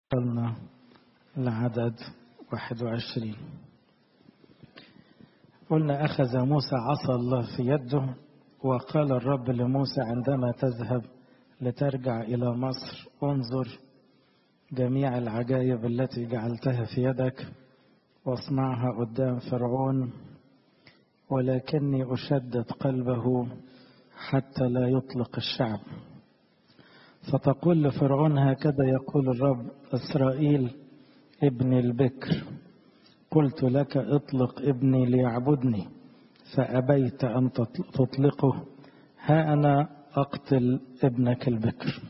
وصلنا لعدد 21 قلنا أخذ موسى عصا الله في يده وقال الرب لموسى عندما تذهب لترجع إلى مصر انظر جميع العجائب التي جعلتها في يدك واصنعها قدام فرعون ولكني أشدد قلبه حتى لا يطلق الشعب فتقول لفرعون هكذا يقول الرب إسرائيل ابن البكر قلت لك اطلق ابني ليعبدني فأبيت أن تطلقه ها أنا أقتل ابنك البكر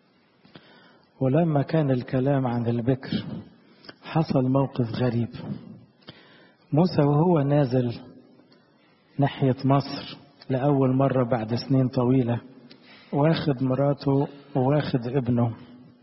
ولما كان الكلام عن البكر حصل موقف غريب موسى وهو نازل ناحية مصر لأول مرة بعد سنين طويلة واخد مراته وواخد ابنه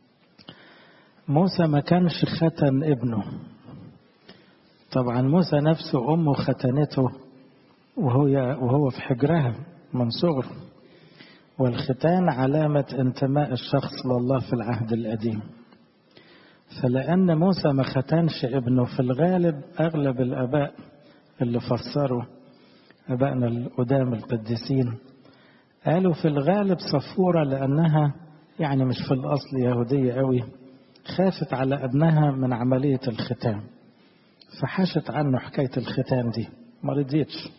موسى ما كانش ختن ابنه طبعا موسى نفسه أمه ختنته وهو, وهو في حجرها من صغره والختان علامة انتماء الشخص لله في العهد القديم فلأن موسى ما ختنش ابنه في الغالب أغلب الآباء اللي فسروا آبائنا القدام القديسين قالوا في الغالب صفورة لأنها يعني مش في الأصل يهودية قوي خافت على ابنها من عملية الختان فحشت عنه حكاية الختان دي ما رضيتش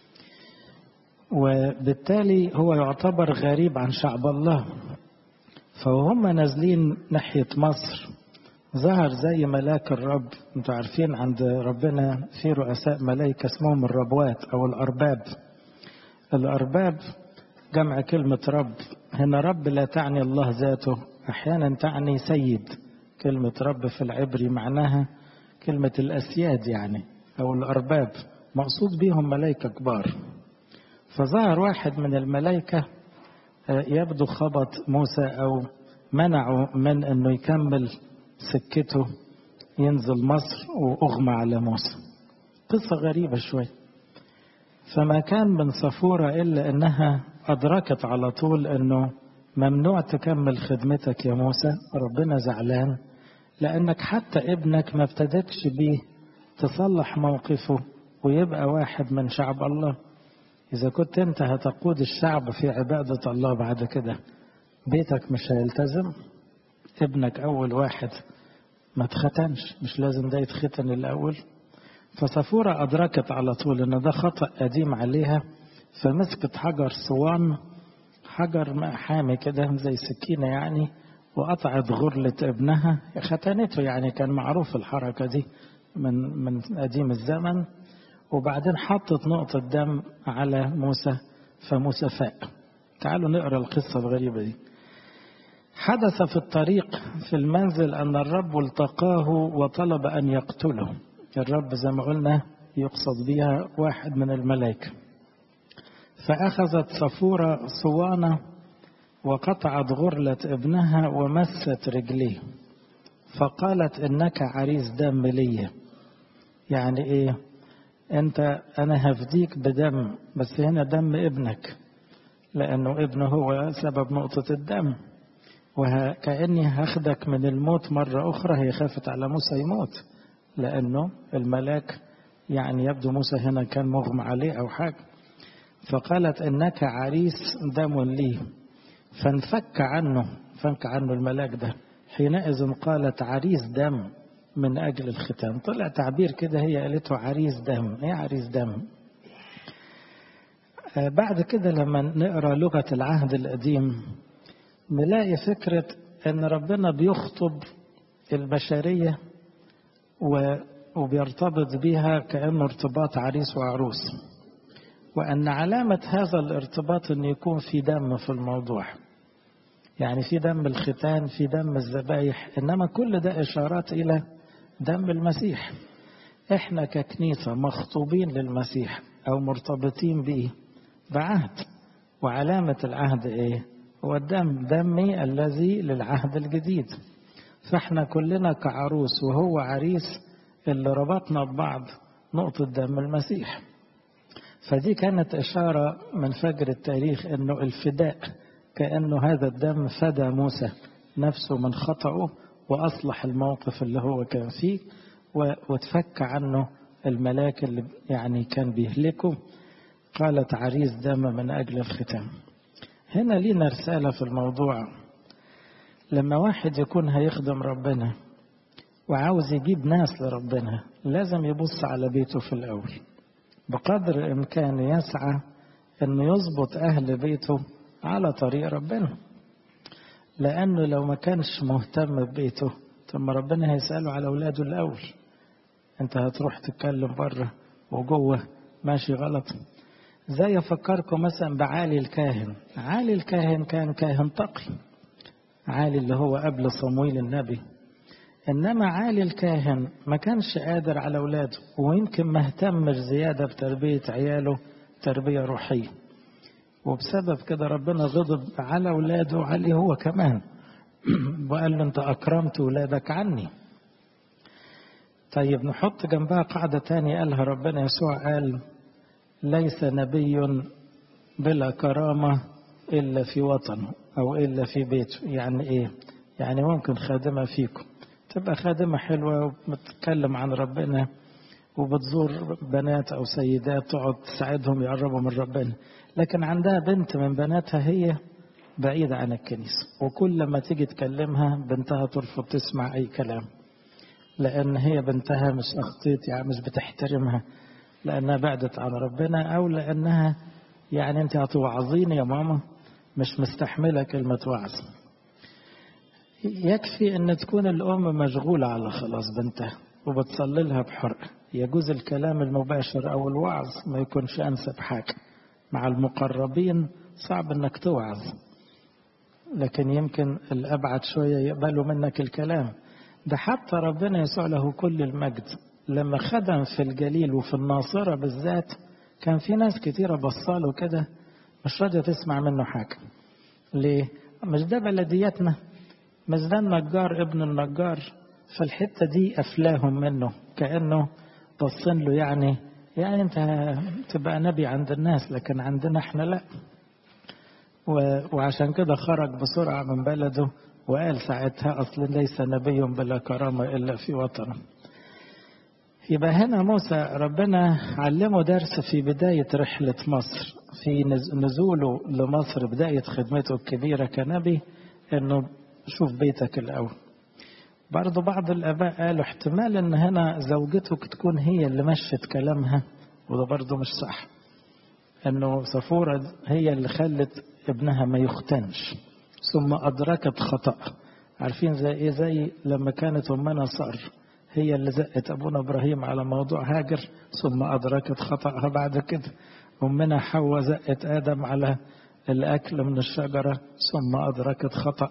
وبالتالي هو يعتبر غريب عن شعب الله فوهم نازلين ناحية مصر ظهر زي ملاك الرب انتوا عارفين عند ربنا في رؤساء ملائكة اسمهم الربوات او الارباب الارباب جمع كلمة رب هنا رب لا تعني الله ذاته احيانا تعني سيد كلمة رب في العبري معناها كلمة الاسياد يعني او الارباب مقصود بيهم ملائكة كبار فظهر واحد من الملائكة يبدو خبط موسى او منعه من انه يكمل سكته ينزل مصر وأغمى على موسى قصة غريبة شوي فما كان من صفورة إلا أنها أدركت على طول أنه ممنوع تكمل خدمتك يا موسى ربنا زعلان لأنك حتى ابنك ما ابتدتش بيه تصلح موقفه ويبقى واحد من شعب الله إذا كنت أنت هتقود الشعب في عبادة الله بعد كده بيتك مش هيلتزم ابنك أول واحد ما اتختنش مش لازم ده يتختن الأول فصفورة أدركت على طول إن ده خطأ قديم عليها فمسكت حجر صوان حجر حامي كده زي سكينة يعني وقطعت غرلة ابنها ختنته يعني كان معروف الحركة دي من من قديم الزمن وبعدين حطت نقطة دم على موسى فموسى فاق تعالوا نقرا القصة الغريبة دي حدث في الطريق في المنزل أن الرب التقاه وطلب أن يقتله الرب زي ما قلنا يقصد بها واحد من الملائكة فأخذت صفورة صوانة وقطعت غرلة ابنها ومست رجليه فقالت إنك عريس دم لي يعني إيه أنت أنا هفديك بدم بس هنا دم ابنك لأنه ابنه هو سبب نقطة الدم وكأني هاخدك من الموت مرة أخرى هي خافت على موسى يموت لأنه الملاك يعني يبدو موسى هنا كان مغمى عليه أو حاجة فقالت إنك عريس دم لي فانفك عنه فانك عنه الملاك ده حينئذ قالت عريس دم من أجل الختان طلع تعبير كده هي قالته عريس دم ايه عريس دم آه بعد كده لما نقرأ لغة العهد القديم نلاقي فكرة أن ربنا بيخطب البشرية وبيرتبط بيها كأنه ارتباط عريس وعروس وأن علامة هذا الارتباط أن يكون في دم في الموضوع يعني في دم الختان في دم الذبايح إنما كل ده إشارات إلى دم المسيح إحنا ككنيسة مخطوبين للمسيح أو مرتبطين به بعهد وعلامة العهد إيه؟ هو الدم دمي الذي للعهد الجديد فاحنا كلنا كعروس وهو عريس اللي ربطنا ببعض نقطة دم المسيح فدي كانت إشارة من فجر التاريخ أنه الفداء كأنه هذا الدم فدى موسى نفسه من خطأه وأصلح الموقف اللي هو كان فيه وتفك عنه الملاك اللي يعني كان بيهلكه قالت عريس دم من أجل الختام هنا لينا رسالة في الموضوع لما واحد يكون هيخدم ربنا وعاوز يجيب ناس لربنا لازم يبص على بيته في الأول بقدر الإمكان يسعى أنه يظبط أهل بيته على طريق ربنا لأنه لو ما كانش مهتم ببيته ثم ربنا هيسأله على أولاده الأول أنت هتروح تتكلم بره وجوه ماشي غلط زي أفكركم مثلا بعالي الكاهن عالي الكاهن كان كاهن تقي عالي اللي هو قبل صمويل النبي إنما عالي الكاهن ما كانش قادر على أولاده ويمكن ما اهتمش زيادة بتربية عياله تربية روحية وبسبب كده ربنا غضب على أولاده وعليه هو كمان وقال له أنت أكرمت أولادك عني طيب نحط جنبها قاعدة تانية قالها ربنا يسوع قال ليس نبي بلا كرامة إلا في وطنه أو إلا في بيته يعني إيه يعني ممكن خادمة فيكم تبقى خادمة حلوة وبتتكلم عن ربنا وبتزور بنات أو سيدات تقعد تساعدهم يقربوا من ربنا لكن عندها بنت من بناتها هي بعيدة عن الكنيسة وكل ما تيجي تكلمها بنتها ترفض تسمع أي كلام لأن هي بنتها مش أخطيت يعني مش بتحترمها لأنها بعدت عن ربنا أو لأنها يعني أنت هتوعظيني يا ماما مش مستحملة كلمة وعظ يكفي أن تكون الأم مشغولة على خلاص بنتها وبتصلي لها بحرقة يجوز الكلام المباشر أو الوعظ ما يكونش أنسب حاجة مع المقربين صعب أنك توعظ لكن يمكن الأبعد شوية يقبلوا منك الكلام ده حتى ربنا يسوع له كل المجد لما خدم في الجليل وفي الناصرة بالذات كان في ناس كتيرة بصاله كده مش راضية تسمع منه حاجة ليه؟ مش ده بلدياتنا مش ده النجار ابن النجار فالحتة دي أفلاهم منه كأنه بصين له يعني يعني أنت تبقى نبي عند الناس لكن عندنا احنا لا وعشان كده خرج بسرعة من بلده وقال ساعتها أصل ليس نبي بلا كرامة إلا في وطنه يبقى هنا موسى ربنا علمه درس في بداية رحلة مصر في نزوله لمصر بداية خدمته الكبيرة كنبي انه شوف بيتك الاول برضو بعض الاباء قالوا احتمال ان هنا زوجتك تكون هي اللي مشت كلامها وده برضو مش صح انه صفورة هي اللي خلت ابنها ما يختنش ثم ادركت خطأ عارفين زي ايه زي لما كانت امنا صار هي اللي زقت ابونا ابراهيم على موضوع هاجر ثم ادركت خطأها بعد كده أمنا حواء زقت آدم على الأكل من الشجرة ثم أدركت خطأ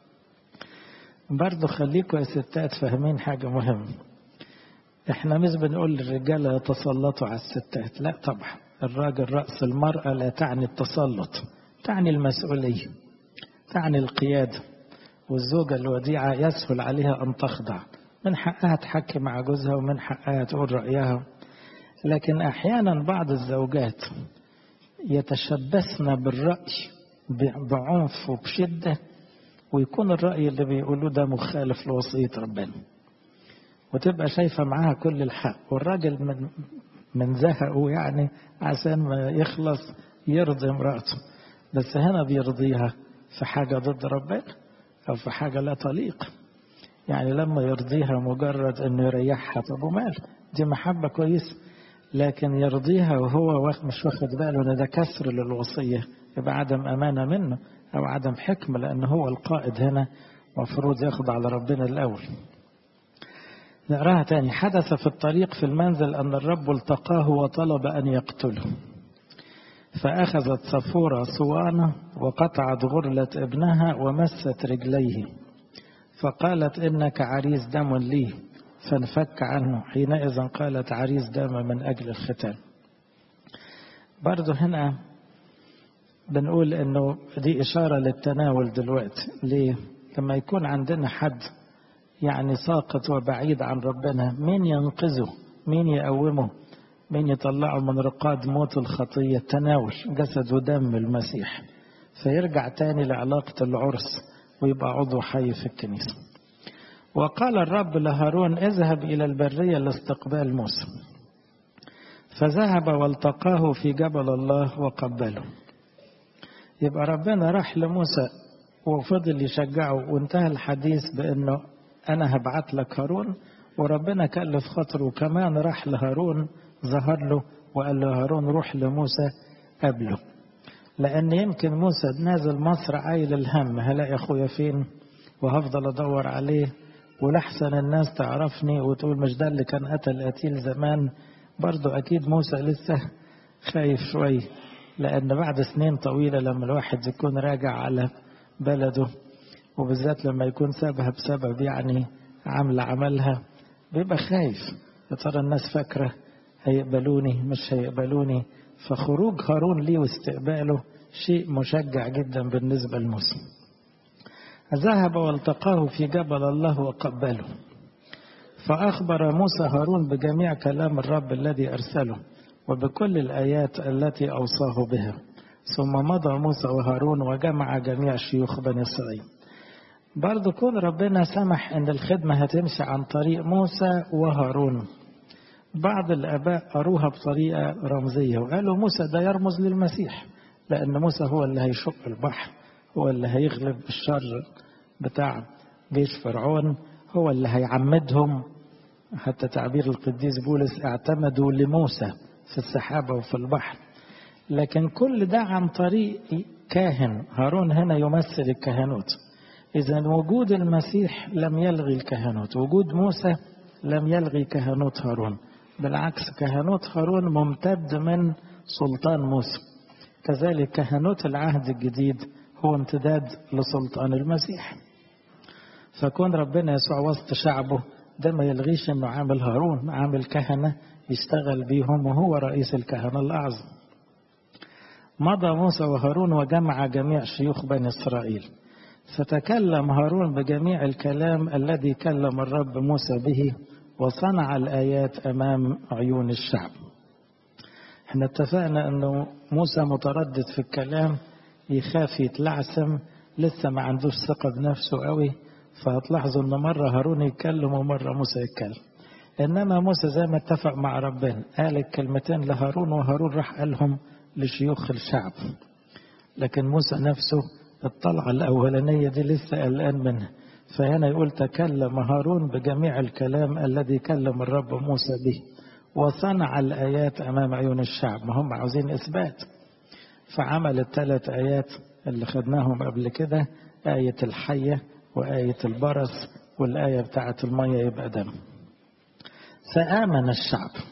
برضه خليكم يا ستات فاهمين حاجة مهمة احنا مش بنقول للرجالة يتسلطوا على الستات لا طبعا الراجل رأس المرأة لا تعني التسلط تعني المسؤولية تعني القيادة والزوجة الوديعة يسهل عليها أن تخضع من حقها تحكي مع جوزها ومن حقها تقول رأيها لكن احيانا بعض الزوجات يتشبثن بالراي بعنف وبشده ويكون الراي اللي بيقولوه ده مخالف لوصيه ربنا وتبقى شايفه معاها كل الحق والراجل من من زهقه يعني عشان ما يخلص يرضي امراته بس هنا بيرضيها في حاجه ضد ربنا او في حاجه لا تليق يعني لما يرضيها مجرد انه يريحها طب ومال دي محبه كويسه لكن يرضيها وهو مش واخد باله ان ده كسر للوصيه يبقى عدم امانه منه او عدم حكمه لان هو القائد هنا مفروض ياخد على ربنا الاول نقراها تاني حدث في الطريق في المنزل ان الرب التقاه وطلب ان يقتله فاخذت صفوره صوانه وقطعت غرله ابنها ومست رجليه فقالت انك عريس دم لي فانفك عنه حينئذ قالت عريس دم من أجل الختان برضو هنا بنقول انه دي اشارة للتناول دلوقتي ليه لما يكون عندنا حد يعني ساقط وبعيد عن ربنا مين ينقذه مين يقومه مين يطلعه من رقاد موت الخطية تناول جسد ودم المسيح فيرجع تاني لعلاقة العرس ويبقى عضو حي في الكنيسة وقال الرب لهارون اذهب إلى البرية لاستقبال موسى فذهب والتقاه في جبل الله وقبله يبقى ربنا راح لموسى وفضل يشجعه وانتهى الحديث بأنه أنا هبعت لك هارون وربنا كلف خاطره كمان راح لهارون ظهر له وقال له هارون روح لموسى قبله لأن يمكن موسى نازل مصر عايل الهم هلاقي أخويا فين وهفضل أدور عليه ولحسن الناس تعرفني وتقول مش ده اللي كان قتل قتيل زمان برضو أكيد موسى لسه خايف شوي لأن بعد سنين طويلة لما الواحد يكون راجع على بلده وبالذات لما يكون سابها بسبب يعني عمل عملها بيبقى خايف يا ترى الناس فاكرة هيقبلوني مش هيقبلوني فخروج هارون ليه واستقباله شيء مشجع جدا بالنسبة لموسى ذهب والتقاه في جبل الله وقبله فأخبر موسى هارون بجميع كلام الرب الذي أرسله وبكل الآيات التي أوصاه بها ثم مضى موسى وهارون وجمع جميع شيوخ بني إسرائيل برضو كون ربنا سمح أن الخدمة هتمشي عن طريق موسى وهارون بعض الآباء قروها بطريقة رمزية وقالوا موسى ده يرمز للمسيح لأن موسى هو اللي هيشق البحر هو اللي هيغلب الشر بتاع جيش فرعون هو اللي هيعمدهم حتى تعبير القديس بولس اعتمدوا لموسى في السحابة وفي البحر لكن كل ده عن طريق كاهن هارون هنا يمثل الكهنوت إذا وجود المسيح لم يلغي الكهنوت وجود موسى لم يلغي كهنوت هارون بالعكس كهنوت هارون ممتد من سلطان موسى كذلك كهنوت العهد الجديد هو امتداد لسلطان المسيح فكون ربنا يسوع وسط شعبه ده ما يلغيش انه عامل هارون عامل كهنه يشتغل بيهم وهو رئيس الكهنه الاعظم مضى موسى وهارون وجمع جميع شيوخ بني اسرائيل فتكلم هارون بجميع الكلام الذي كلم الرب موسى به وصنع الايات امام عيون الشعب احنا اتفقنا انه موسى متردد في الكلام يخاف يتلعثم لسه ما عندوش ثقه بنفسه قوي فهتلاحظوا ان مره هارون يتكلم ومره موسى يتكلم انما موسى زي ما اتفق مع ربنا قال الكلمتين لهارون وهارون راح قالهم لشيوخ الشعب لكن موسى نفسه الطلعة الأولانية دي لسه قلقان منها فهنا يقول تكلم هارون بجميع الكلام الذي كلم الرب موسى به وصنع الآيات أمام عيون الشعب ما هم عاوزين إثبات فعمل الثلاث آيات اللي خدناهم قبل كده آية الحية وآية البرص والآية بتاعة المية يبقى دم فآمن الشعب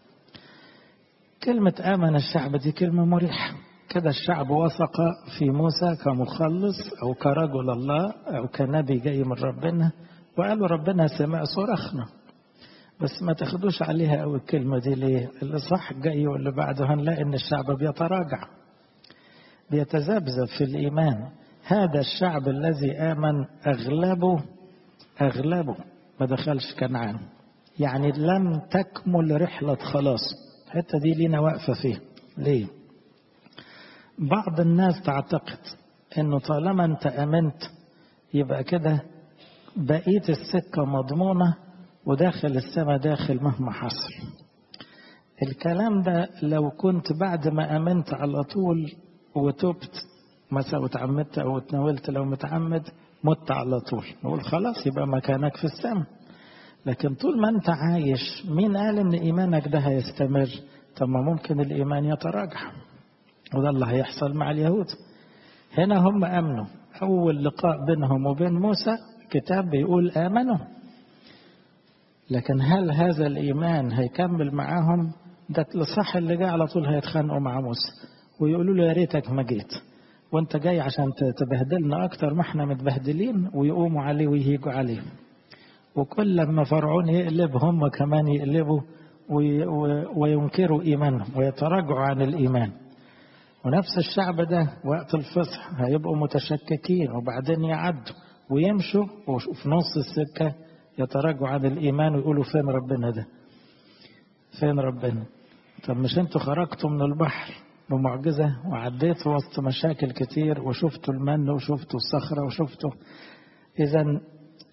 كلمة آمن الشعب دي كلمة مريحة كده الشعب وثق في موسى كمخلص أو كرجل الله أو كنبي جاي من ربنا وقالوا ربنا سمع صرخنا بس ما تاخدوش عليها أو الكلمة دي ليه اللي صح جاي واللي بعده هنلاقي إن الشعب بيتراجع بيتذبذب في الإيمان هذا الشعب الذي آمن أغلبه أغلبه ما دخلش كنعان يعني لم تكمل رحلة خلاص الحتة دي لينا واقفة فيها ليه بعض الناس تعتقد انه طالما انت امنت يبقى كده بقية السكة مضمونة وداخل السماء داخل مهما حصل الكلام ده لو كنت بعد ما امنت على طول وتبت مثلا وتعمدت او اتناولت لو متعمد مت على طول نقول خلاص يبقى مكانك في السماء لكن طول ما انت عايش مين قال ان ايمانك ده هيستمر طب ما ممكن الايمان يتراجع وده اللي هيحصل مع اليهود هنا هم امنوا اول لقاء بينهم وبين موسى كتاب بيقول امنوا لكن هل هذا الايمان هيكمل معاهم ده الصح اللي جاي على طول هيتخانقوا مع موسى ويقولوا له يا ريتك ما جيت وانت جاي عشان تبهدلنا اكتر ما احنا متبهدلين ويقوموا عليه ويهيجوا عليه وكل لما فرعون يقلب هم كمان يقلبوا وينكروا ايمانهم ويتراجعوا عن الايمان ونفس الشعب ده وقت الفصح هيبقوا متشككين وبعدين يعدوا ويمشوا وفي نص السكة يتراجعوا عن الإيمان ويقولوا فين ربنا ده فين ربنا طب مش انتوا خرجتوا من البحر بمعجزة وعديتوا وسط مشاكل كتير وشفتوا المن وشفتوا الصخرة وشفتوا إذا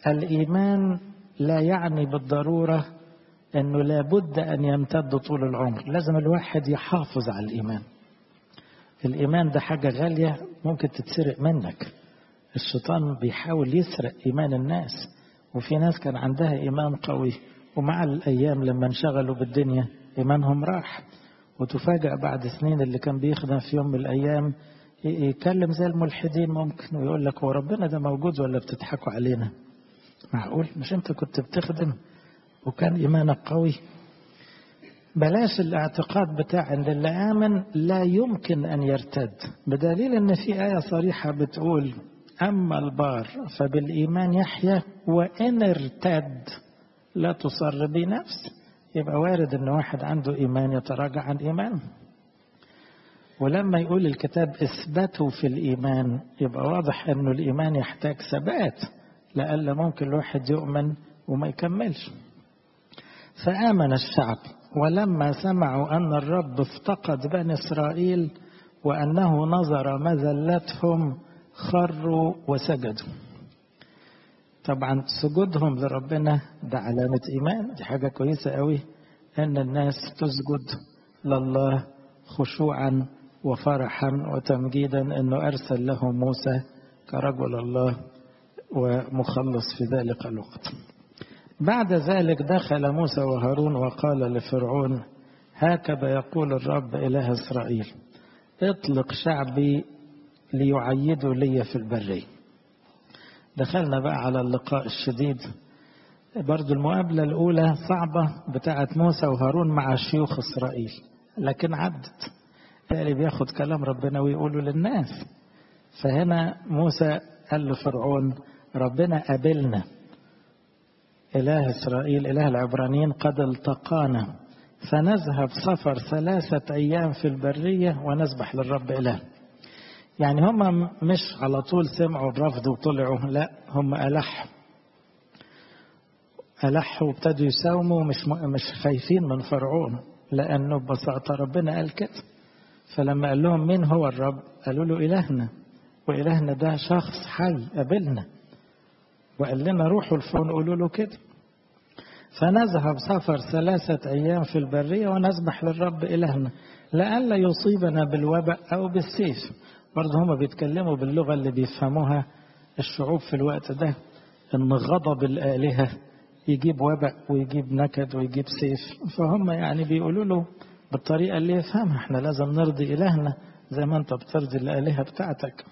الإيمان لا يعني بالضرورة أنه لابد أن يمتد طول العمر لازم الواحد يحافظ على الإيمان الإيمان ده حاجة غالية ممكن تتسرق منك الشيطان بيحاول يسرق إيمان الناس وفي ناس كان عندها إيمان قوي ومع الأيام لما انشغلوا بالدنيا إيمانهم راح وتفاجأ بعد سنين اللي كان بيخدم في يوم من الأيام يتكلم زي الملحدين ممكن ويقول لك هو ربنا ده موجود ولا بتضحكوا علينا معقول مش انت كنت بتخدم وكان إيمانك قوي بلاش الاعتقاد بتاع ان اللي آمن لا يمكن أن يرتد بدليل ان في آية صريحة بتقول أما البار فبالإيمان يحيى وإن ارتد لا تصر بنفس يبقى وارد ان واحد عنده إيمان يتراجع عن إيمانه ولما يقول الكتاب اثبتوا في الإيمان يبقى واضح أنه الإيمان يحتاج ثبات لألا ممكن الواحد يؤمن وما يكملش فآمن الشعب ولما سمعوا أن الرب افتقد بني إسرائيل وأنه نظر مذلتهم خروا وسجدوا طبعا سجودهم لربنا ده علامة إيمان دي حاجة كويسة قوي أن الناس تسجد لله خشوعا وفرحا وتمجيدا أنه أرسل له موسى كرجل الله ومخلص في ذلك الوقت بعد ذلك دخل موسى وهارون وقال لفرعون هكذا يقول الرب إله إسرائيل اطلق شعبي ليعيدوا لي في البرية دخلنا بقى على اللقاء الشديد برضو المقابلة الأولى صعبة بتاعة موسى وهارون مع شيوخ إسرائيل لكن عدت اللي بياخد كلام ربنا ويقوله للناس فهنا موسى قال لفرعون ربنا قابلنا إله إسرائيل إله العبرانيين قد التقانا فنذهب سفر ثلاثة أيام في البرية ونسبح للرب إله يعني هم مش على طول سمعوا الرفض وطلعوا لا هم ألحوا ألحوا وابتدوا يساوموا مش مش خايفين من فرعون لأنه ببساطة ربنا قال كده فلما قال لهم مين هو الرب قالوا له إلهنا وإلهنا ده شخص حي قابلنا وقال لنا روحوا الفرعون قولوا له كده فنذهب سفر ثلاثة أيام في البرية ونسبح للرب إلهنا لئلا يصيبنا بالوباء أو بالسيف برضه هما بيتكلموا باللغة اللي بيفهموها الشعوب في الوقت ده إن غضب الآلهة يجيب وباء ويجيب نكد ويجيب سيف فهم يعني بيقولوا له بالطريقة اللي يفهمها احنا لازم نرضي إلهنا زي ما انت بترضي الآلهة بتاعتك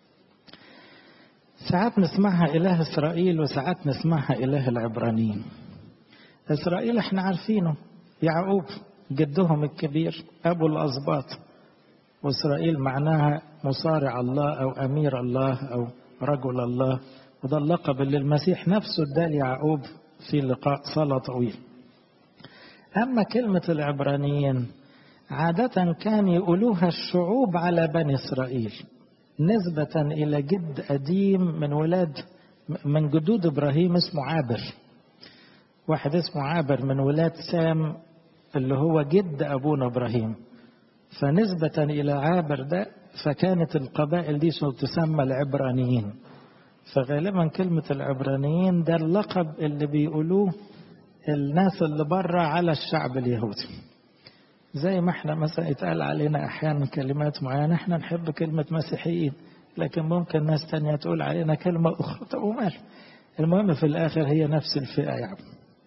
ساعات نسمعها إله إسرائيل وساعات نسمعها إله العبرانيين إسرائيل احنا عارفينه يعقوب جدهم الكبير أبو الأسباط وإسرائيل معناها مصارع الله أو أمير الله أو رجل الله وده اللقب اللي المسيح نفسه اداه ليعقوب في لقاء صلاة طويل أما كلمة العبرانيين عادة كان يقولوها الشعوب على بني إسرائيل نسبة إلى جد قديم من ولاد من جدود إبراهيم اسمه عابر واحد اسمه عابر من ولاد سام اللي هو جد أبونا إبراهيم فنسبة إلى عابر ده فكانت القبائل دي تسمى العبرانيين فغالبا كلمة العبرانيين ده اللقب اللي بيقولوه الناس اللي بره على الشعب اليهودي زي ما احنا مثلا يتقال علينا احيانا كلمات معينه احنا نحب كلمه مسيحيين لكن ممكن ناس تانية تقول علينا كلمه اخرى طب ومال المهم في الاخر هي نفس الفئه يعني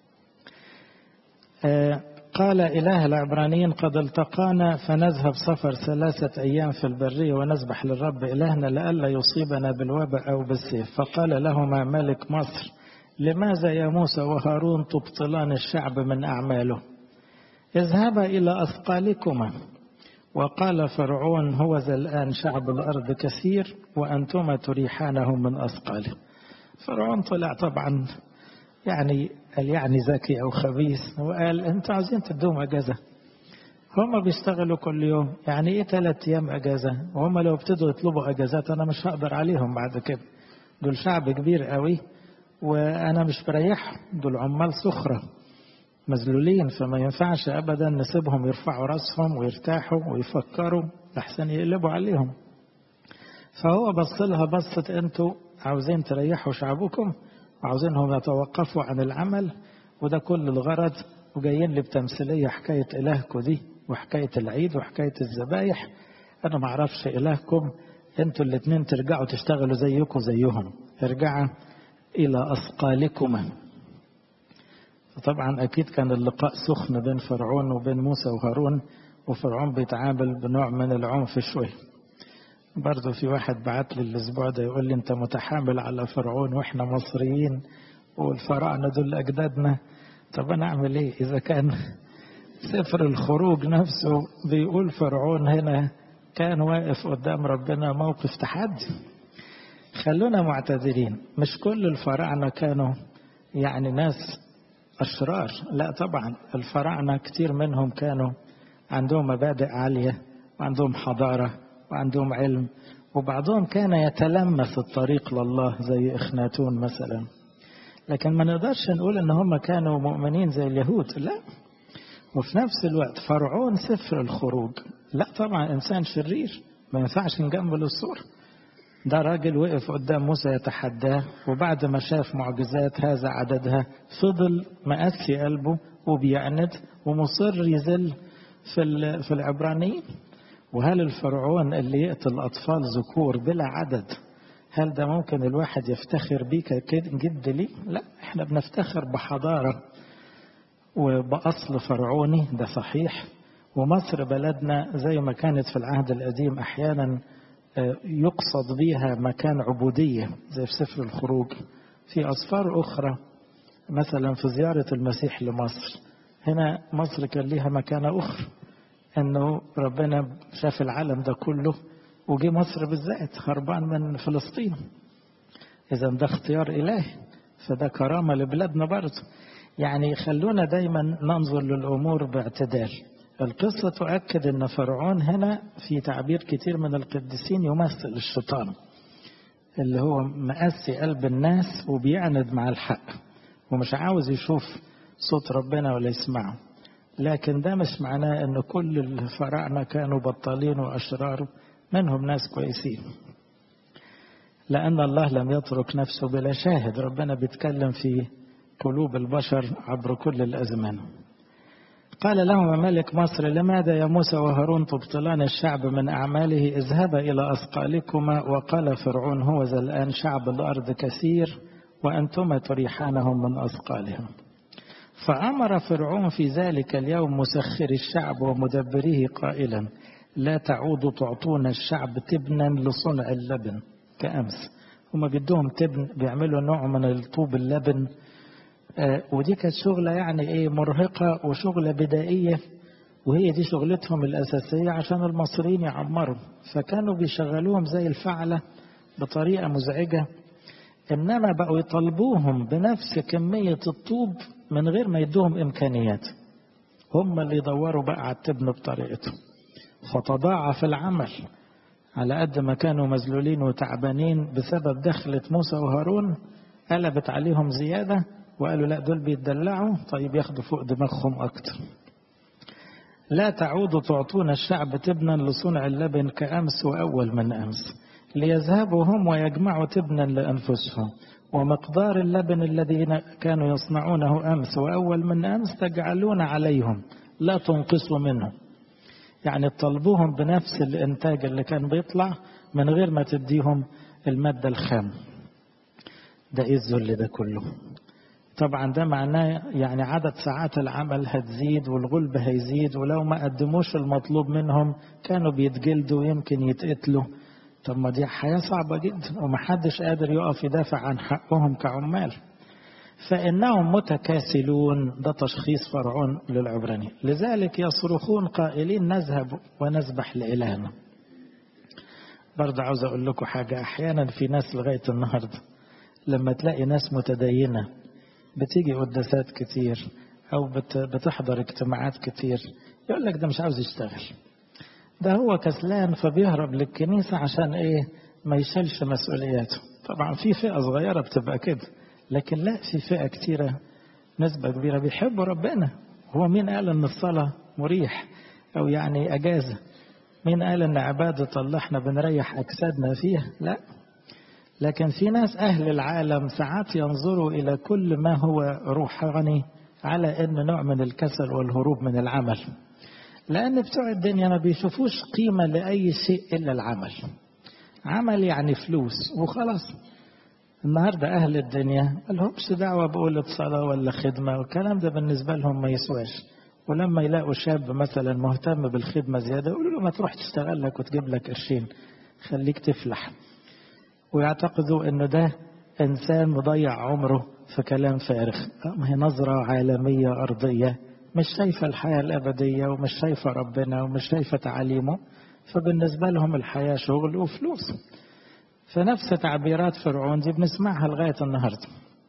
آه قال إله العبرانيين قد التقانا فنذهب سفر ثلاثة أيام في البرية ونسبح للرب إلهنا لئلا يصيبنا بالوباء أو بالسيف فقال لهما ملك مصر لماذا يا موسى وهارون تبطلان الشعب من أعماله اذهبا إلى أثقالكما وقال فرعون هو ذا الآن شعب الأرض كثير وأنتما تريحانهم من أثقاله فرعون طلع طبعا يعني قال يعني ذكي أو خبيث وقال أنتوا عايزين تدوم أجازة هم بيشتغلوا كل يوم يعني إيه ثلاث أيام أجازة وهم لو ابتدوا يطلبوا أجازات أنا مش هقدر عليهم بعد كده دول شعب كبير قوي وأنا مش بريحهم دول عمال سخرة مذلولين فما ينفعش أبدا نسيبهم يرفعوا راسهم ويرتاحوا ويفكروا لحسن يقلبوا عليهم فهو بص لها بصت أنتوا عاوزين تريحوا شعبكم وعاوزينهم يتوقفوا عن العمل وده كل الغرض وجايين لي بتمثيلية حكاية إلهكم دي وحكاية العيد وحكاية الذبايح أنا ما أعرفش إلهكم أنتوا الاتنين ترجعوا تشتغلوا زيكم زيهم ارجعوا إلى أثقالكما فطبعا أكيد كان اللقاء سخن بين فرعون وبين موسى وهارون وفرعون بيتعامل بنوع من العنف شوي برضه في واحد بعت لي الأسبوع ده يقول لي أنت متحامل على فرعون وإحنا مصريين والفراعنة دول أجدادنا طب أنا أعمل إيه إذا كان سفر الخروج نفسه بيقول فرعون هنا كان واقف قدام ربنا موقف تحدي خلونا معتذرين مش كل الفراعنة كانوا يعني ناس أشرار لا طبعا الفراعنة كتير منهم كانوا عندهم مبادئ عالية وعندهم حضارة وعندهم علم وبعضهم كان يتلمس الطريق لله زي إخناتون مثلا لكن ما نقدرش نقول ان هم كانوا مؤمنين زي اليهود لا وفي نفس الوقت فرعون سفر الخروج لا طبعا انسان شرير ما ينفعش نجمل الصورة ده راجل وقف قدام موسى يتحداه وبعد ما شاف معجزات هذا عددها فضل مقسي قلبه وبيعند ومصر يذل في في العبرانيين وهل الفرعون اللي يقتل أطفال ذكور بلا عدد هل ده ممكن الواحد يفتخر بيه جد ليه؟ لا احنا بنفتخر بحضارة وبأصل فرعوني ده صحيح ومصر بلدنا زي ما كانت في العهد القديم أحيانا يقصد بيها مكان عبودية زي في سفر الخروج في أسفار أخرى مثلا في زيارة المسيح لمصر هنا مصر كان ليها مكانة أخرى أنه ربنا شاف العالم ده كله وجي مصر بالذات هربان من فلسطين إذا ده اختيار إلهي فده كرامة لبلادنا برضه يعني خلونا دايما ننظر للأمور باعتدال القصة تؤكد أن فرعون هنا في تعبير كتير من القديسين يمثل الشيطان اللي هو مقسي قلب الناس وبيعند مع الحق ومش عاوز يشوف صوت ربنا ولا يسمعه لكن ده مش معناه أن كل الفراعنة كانوا بطالين وأشرار منهم ناس كويسين لأن الله لم يترك نفسه بلا شاهد ربنا بيتكلم في قلوب البشر عبر كل الأزمان قال لهم ملك مصر لماذا يا موسى وهارون تبطلان الشعب من أعماله اذهبا إلى أثقالكما وقال فرعون هو ذا الآن شعب الأرض كثير وأنتما تريحانهم من أثقالهم فأمر فرعون في ذلك اليوم مسخر الشعب ومدبريه قائلا لا تعودوا تعطون الشعب تبنا لصنع اللبن كأمس هما بدهم تبن بيعملوا نوع من الطوب اللبن آه ودي كانت شغلة يعني ايه مرهقة وشغلة بدائية وهي دي شغلتهم الأساسية عشان المصريين يعمروا فكانوا بيشغلوهم زي الفعلة بطريقة مزعجة إنما بقوا يطالبوهم بنفس كمية الطوب من غير ما يدوهم إمكانيات هم اللي يدوروا بقى على التبن بطريقتهم فتضاعف العمل على قد ما كانوا مذلولين وتعبانين بسبب دخلة موسى وهارون قلبت عليهم زيادة وقالوا لا دول بيتدلعوا طيب ياخدوا فوق دماغهم أكتر لا تعودوا تعطون الشعب تبنا لصنع اللبن كأمس وأول من أمس ليذهبوا هم ويجمعوا تبنا لأنفسهم ومقدار اللبن الذي كانوا يصنعونه أمس وأول من أمس تجعلون عليهم لا تنقصوا منه يعني تطلبوهم بنفس الإنتاج اللي كان بيطلع من غير ما تديهم المادة الخام ده إيه الذل ده كله طبعا ده معناه يعني عدد ساعات العمل هتزيد والغلب هيزيد ولو ما قدموش المطلوب منهم كانوا بيتجلدوا ويمكن يتقتلوا طب ما دي حياة صعبة جدا ومحدش قادر يقف يدافع عن حقهم كعمال فإنهم متكاسلون ده تشخيص فرعون للعبراني لذلك يصرخون قائلين نذهب ونذبح لإلهنا برضه عاوز أقول لكم حاجة أحيانا في ناس لغاية النهاردة لما تلاقي ناس متدينة بتيجي قداسات كتير أو بتحضر اجتماعات كتير يقول لك ده مش عاوز يشتغل ده هو كسلان فبيهرب للكنيسة عشان إيه ما يشيلش مسؤولياته طبعا في فئة صغيرة بتبقى كده لكن لا في فئة كتيرة نسبة كبيرة بيحبوا ربنا هو مين قال ان الصلاة مريح او يعني اجازة مين قال ان عبادة الله احنا بنريح اجسادنا فيها لا لكن في ناس أهل العالم ساعات ينظروا إلى كل ما هو روحاني على أن نوع من الكسل والهروب من العمل لأن بتوع الدنيا ما بيشوفوش قيمة لأي شيء إلا العمل عمل يعني فلوس وخلاص النهاردة أهل الدنيا ملهمش دعوة بقولة صلاة ولا خدمة والكلام ده بالنسبة لهم ما يسواش ولما يلاقوا شاب مثلا مهتم بالخدمة زيادة يقولوا له ما تروح تشتغل لك وتجيب لك قرشين خليك تفلح ويعتقدوا انه ده انسان مضيع عمره في كلام فارغ ما هي نظرة عالمية أرضية مش شايفة الحياة الأبدية ومش شايفة ربنا ومش شايفة تعاليمه فبالنسبة لهم الحياة شغل وفلوس فنفس تعبيرات فرعون دي بنسمعها لغاية النهاردة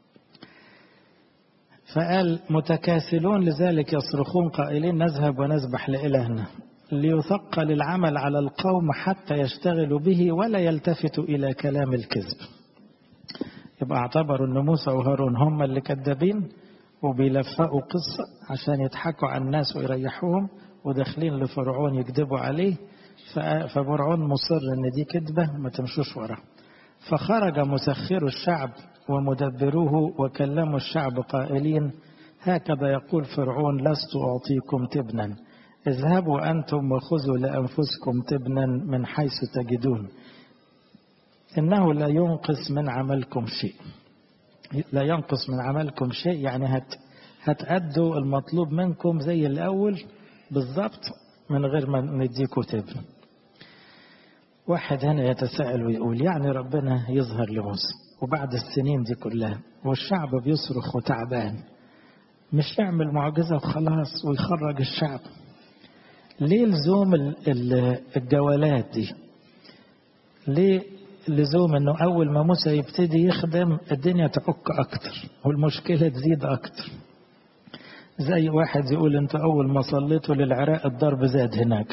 فقال متكاسلون لذلك يصرخون قائلين نذهب ونذبح لإلهنا ليثقل العمل على القوم حتى يشتغلوا به ولا يلتفتوا إلى كلام الكذب يبقى اعتبروا أن موسى وهارون هم اللي كذابين وبيلفقوا قصة عشان يضحكوا على الناس ويريحوهم وداخلين لفرعون يكذبوا عليه ففرعون مصر ان دي كذبة ما تمشوش وراه فخرج مسخر الشعب ومدبروه وكلموا الشعب قائلين هكذا يقول فرعون لست أعطيكم تبنا اذهبوا أنتم وخذوا لأنفسكم تبنا من حيث تجدون إنه لا ينقص من عملكم شيء لا ينقص من عملكم شيء يعني هت هتأدوا المطلوب منكم زي الأول بالضبط من غير ما نديكوا تبن واحد هنا يتساءل ويقول يعني ربنا يظهر لموسى وبعد السنين دي كلها والشعب بيصرخ وتعبان مش يعمل معجزة وخلاص ويخرج الشعب ليه لزوم الجولات دي ليه لزوم انه اول ما موسى يبتدي يخدم الدنيا تعك اكتر والمشكلة تزيد اكتر زي واحد يقول انت اول ما صليتوا للعراق الضرب زاد هناك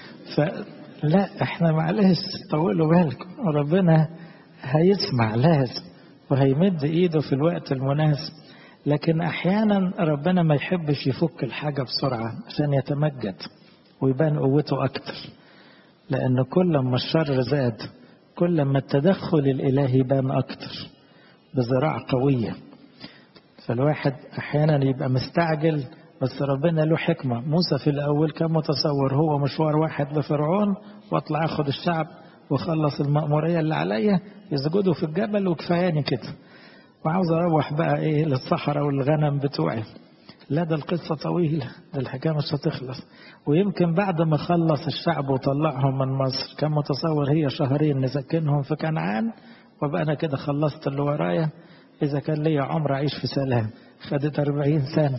فلا احنا معلش طولوا بالكم ربنا هيسمع لازم وهيمد ايده في الوقت المناسب لكن احيانا ربنا ما يحبش يفك الحاجة بسرعة عشان يتمجد ويبان قوته اكتر لان كل ما الشر زاد كل ما التدخل الالهي بان اكتر بزراعة قوية فالواحد احيانا يبقى مستعجل بس ربنا له حكمة موسى في الاول كان متصور هو مشوار واحد لفرعون واطلع اخد الشعب وخلص المأمورية اللي عليا يسجدوا في الجبل وكفاياني كده وعاوز اروح بقى ايه للصحراء والغنم بتوعي لا ده القصة طويلة ده الحكاية مش هتخلص ويمكن بعد ما خلص الشعب وطلعهم من مصر كان متصور هي شهرين نسكنهم في كنعان وبقى أنا كده خلصت اللي ورايا إذا كان ليا عمر أعيش في سلام خدت أربعين سنة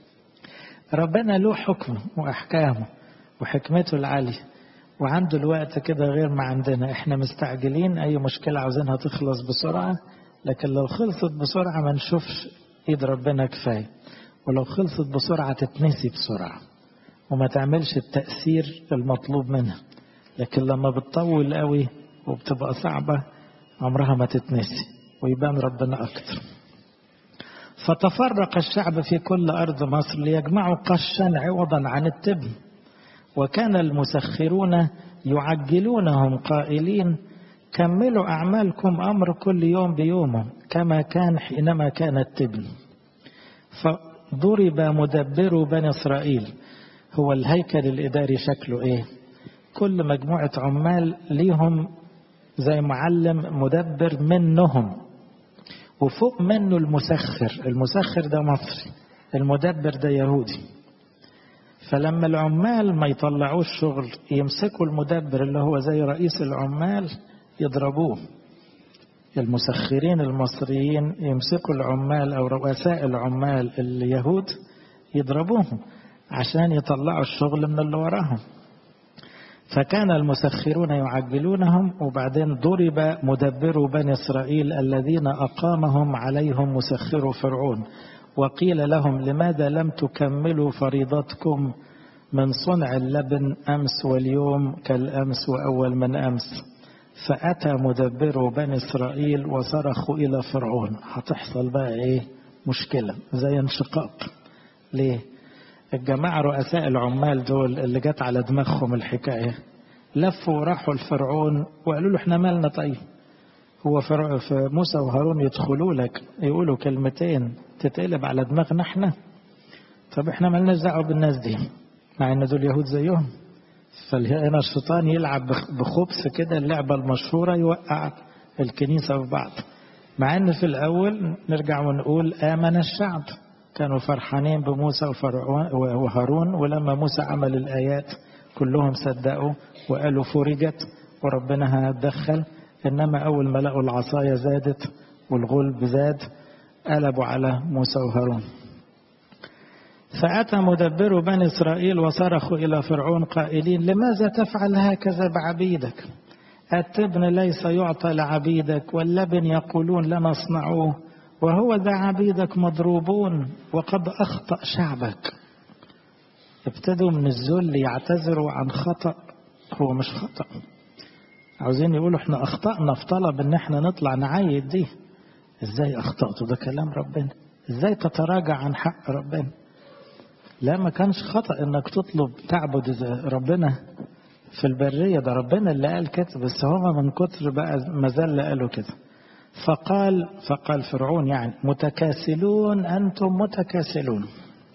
ربنا له حكمه وأحكامه وحكمته العالية وعنده الوقت كده غير ما عندنا احنا مستعجلين أي مشكلة عاوزينها تخلص بسرعة لكن لو خلصت بسرعة ما نشوفش ايد ربنا كفاية ولو خلصت بسرعة تتنسي بسرعة وما تعملش التأثير المطلوب منها لكن لما بتطول قوي وبتبقى صعبة عمرها ما تتنسي ويبان ربنا أكتر فتفرق الشعب في كل أرض مصر ليجمعوا قشا عوضا عن التبن وكان المسخرون يعجلونهم قائلين كملوا أعمالكم أمر كل يوم بيومه كما كان حينما كان التبن فضرب مدبر بني إسرائيل هو الهيكل الإداري شكله إيه كل مجموعة عمال ليهم زي معلم مدبر منهم وفوق منه المسخر المسخر ده مصري المدبر ده يهودي فلما العمال ما يطلعوش شغل يمسكوا المدبر اللي هو زي رئيس العمال يضربوه المسخرين المصريين يمسكوا العمال أو رؤساء العمال اليهود يضربوهم عشان يطلعوا الشغل من اللي وراهم فكان المسخرون يعجلونهم وبعدين ضرب مدبر بني إسرائيل الذين أقامهم عليهم مسخر فرعون وقيل لهم لماذا لم تكملوا فريضتكم من صنع اللبن أمس واليوم كالأمس وأول من أمس فأتى مدبر بني إسرائيل وصرخوا إلى فرعون هتحصل بقى إيه مشكلة زي انشقاق ليه الجماعة رؤساء العمال دول اللي جت على دماغهم الحكاية لفوا وراحوا لفرعون وقالوا له احنا مالنا طيب هو في موسى وهارون يدخلوا لك يقولوا كلمتين تتقلب على دماغنا احنا طب احنا مالناش دعوه بالناس دي مع ان دول يهود زيهم فهنا الشيطان يلعب بخبث كده اللعبه المشهوره يوقع الكنيسه في بعض مع ان في الاول نرجع ونقول امن الشعب كانوا فرحانين بموسى وهارون ولما موسى عمل الايات كلهم صدقوا وقالوا فرجت وربنا هيتدخل انما اول ما لقوا العصايه زادت والغلب زاد قلبوا على موسى وهارون فأتى مدبر بني إسرائيل وصرخوا إلى فرعون قائلين لماذا تفعل هكذا بعبيدك التبن ليس يعطى لعبيدك واللبن يقولون لنا اصنعوه وهو ذا عبيدك مضروبون وقد أخطأ شعبك ابتدوا من الذل يعتذروا عن خطأ هو مش خطأ عاوزين يقولوا احنا أخطأنا في طلب ان احنا نطلع نعيد دي ازاي أخطأتوا ده كلام ربنا ازاي تتراجع عن حق ربنا لا ما كانش خطأ انك تطلب تعبد ربنا في البرية ده ربنا اللي قال كده بس هما من كتر بقى ما زال قالوا كده فقال فقال فرعون يعني متكاسلون أنتم متكاسلون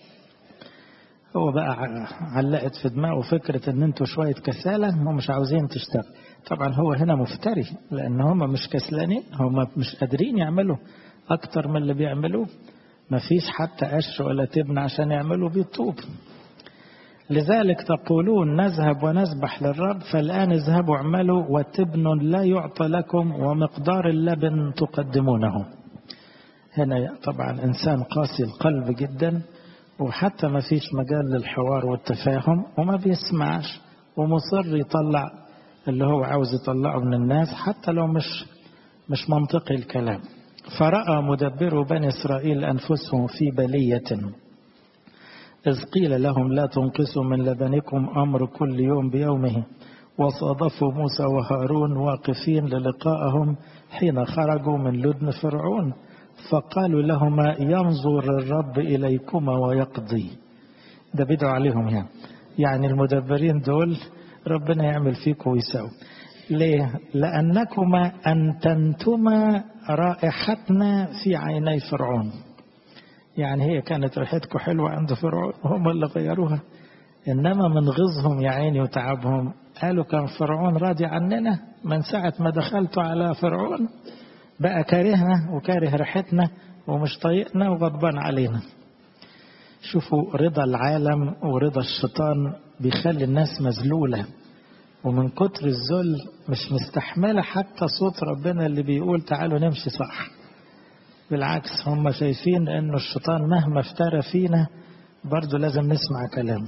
هو بقى علقت في دماغه فكرة ان انتوا شوية كسالة هم مش عاوزين تشتغل طبعا هو هنا مفتري لان هم مش كسلانين هم مش قادرين يعملوا اكتر من اللي بيعملوه مفيش حتى قش ولا تبن عشان يعملوا بيه الطوب لذلك تقولون نذهب ونذبح للرب فالآن اذهبوا اعملوا وتبن لا يعطى لكم ومقدار اللبن تقدمونه هنا طبعا إنسان قاسي القلب جدا وحتى ما فيش مجال للحوار والتفاهم وما بيسمعش ومصر يطلع اللي هو عاوز يطلعه من الناس حتى لو مش مش منطقي الكلام فرأى مدبر بني إسرائيل أنفسهم في بلية إذ قيل لهم لا تنقصوا من لبنكم أمر كل يوم بيومه وصادفوا موسى وهارون واقفين للقائهم حين خرجوا من لدن فرعون فقالوا لهما ينظر الرب إليكما ويقضي ده بدعوا عليهم يعني يعني المدبرين دول ربنا يعمل فيكم ويساوي ليه؟ لأنكما أنتنتما رائحتنا في عيني فرعون يعني هي كانت ريحتكم حلوة عند فرعون هم اللي غيروها إنما من غيظهم يا عيني وتعبهم قالوا كان فرعون راضي عننا من ساعة ما دخلتوا على فرعون بقى كارهنا وكاره ريحتنا ومش طايقنا وغضبان علينا شوفوا رضا العالم ورضا الشيطان بيخلي الناس مذلولة ومن كتر الذل مش مستحملة حتى صوت ربنا اللي بيقول تعالوا نمشي صح بالعكس هم شايفين انه الشيطان مهما افترى فينا برضه لازم نسمع كلامه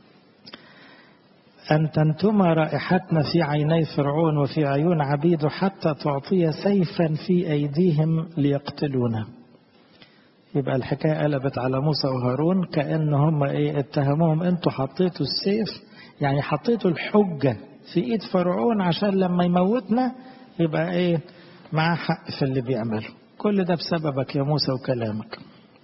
أن تنتما رائحتنا في عيني فرعون وفي عيون عبيده حتى تعطي سيفا في أيديهم ليقتلونا يبقى الحكاية قلبت على موسى وهارون كأن هم إيه اتهموهم أنتوا حطيتوا السيف يعني حطيتوا الحجة في إيد فرعون عشان لما يموتنا يبقى إيه معاه حق في اللي بيعمله كل ده بسببك يا موسى وكلامك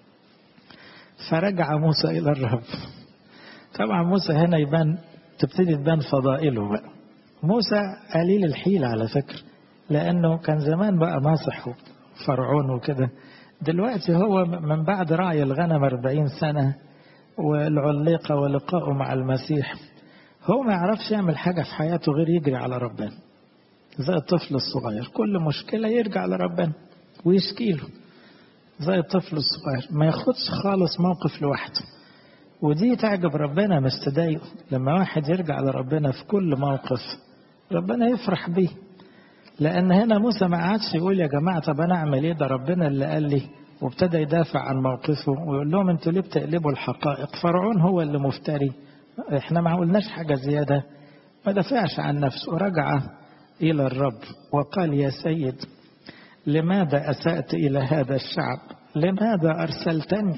فرجع موسى إلى الرب طبعا موسى هنا يبان تبتدي تبان فضائله بقى موسى قليل الحيلة على فكرة لأنه كان زمان بقى ناصح فرعون وكده دلوقتي هو من بعد رعي الغنم 40 سنة والعليقة ولقائه مع المسيح هو ما يعرفش يعمل حاجة في حياته غير يجري على ربنا زي الطفل الصغير كل مشكلة يرجع لربنا ويشكي له زي الطفل الصغير ما ياخدش خالص موقف لوحده ودي تعجب ربنا مش تضايقه لما واحد يرجع لربنا في كل موقف ربنا يفرح بيه لأن هنا موسى ما قعدش يقول يا جماعة طب أنا أعمل إيه ده ربنا اللي قال لي وابتدى يدافع عن موقفه ويقول لهم أنتوا ليه بتقلبوا الحقائق فرعون هو اللي مفتري إحنا ما قلناش حاجة زيادة ما دافعش عن نفسه رجع إلى الرب وقال يا سيد لماذا أسأت إلى هذا الشعب لماذا أرسلتني